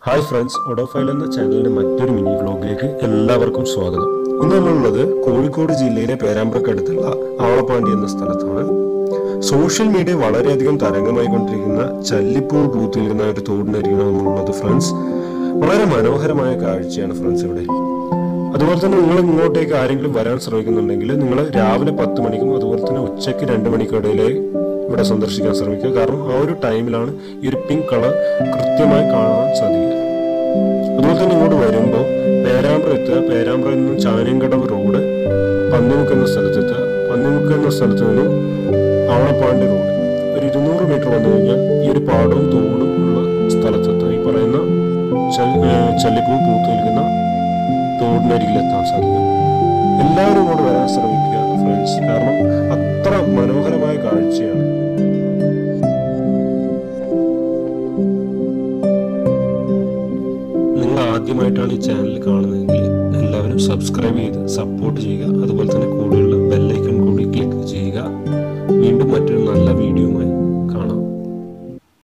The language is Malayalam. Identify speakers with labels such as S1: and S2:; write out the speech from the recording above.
S1: ഹായ് ഫ്രണ്ട്സ് ഒഡോഫൈൽ എന്ന ചാനലിന്റെ മറ്റൊരു മിനി വ്ലോഗിലേക്ക് എല്ലാവർക്കും സ്വാഗതം ഇന്ന് നമ്മളുള്ളത് കോഴിക്കോട് ജില്ലയിലെ പേരാമ്പ്രക്കടുത്തുള്ള ആവളപ്പാണ്ടി എന്ന സ്ഥലത്താണ് സോഷ്യൽ മീഡിയ വളരെയധികം തരംഗമായി കൊണ്ടിരിക്കുന്ന ചല്ലിപ്പൂർ പൂത്തിരിക്കുന്ന ഒരു തോടിനരികണം നമ്മളുള്ളത് ഫ്രണ്ട്സ് വളരെ മനോഹരമായ കാഴ്ചയാണ് ഫ്രണ്ട്സ് ഇവിടെ അതുപോലെ തന്നെ നിങ്ങൾ ഇങ്ങോട്ടേക്ക് ആരെങ്കിലും വരാൻ ശ്രമിക്കുന്നുണ്ടെങ്കിൽ നിങ്ങൾ രാവിലെ പത്ത് മണിക്കും അതുപോലെ തന്നെ ഉച്ചയ്ക്ക് രണ്ട് മണിക്കും ഇടയിലെ ഇവിടെ സന്ദർശിക്കാൻ ശ്രമിക്കുക കാരണം ആ ഒരു ടൈമിലാണ് ഈ ഒരു പിങ്ക് കളർ കൃത്യമായി കാണാൻ സാധിക്കുക അതുപോലെ തന്നെ ഇങ്ങോട്ട് വരുമ്പോൾ പേരാമ്പ്ര എത്തുക പേരാമ്പ്രയിൽ നിന്നും ചാനിയങ്കടവ് റോഡ് പന്നിമുക്ക് എന്ന സ്ഥലത്തെത്തുക പന്നിമുക്ക് എന്ന സ്ഥലത്ത് നിന്നും ആവണപ്പാണ്ടി റോഡ് ഒരു ഇരുന്നൂറ് മീറ്റർ വന്നു കഴിഞ്ഞാൽ ഈ ഒരു പാടവും തോടും ഉള്ള സ്ഥലത്തെത്തുക ഈ പറയുന്ന ചൽ- ഏർ ചല്ലിപ്പൂ പൂത്തു നിൽക്കുന്ന തോടിനരികിൽ എത്താൻ സാധിക്കും എല്ലാവരും ഇങ്ങോട്ട് വരാൻ ശ്രമിക്കുക ഫ്രണ്ട്സ് കാരണം അത്ര മനോഹരമായ കാഴ്ചയാണ് നിങ്ങൾ ആദ്യമായിട്ടാണ് ഈ ചാനൽ കാണുന്നതെങ്കിൽ എല്ലാവരും സബ്സ്ക്രൈബ് ചെയ്ത് സപ്പോർട്ട് ചെയ്യുക അതുപോലെ തന്നെ കൂടുതൽ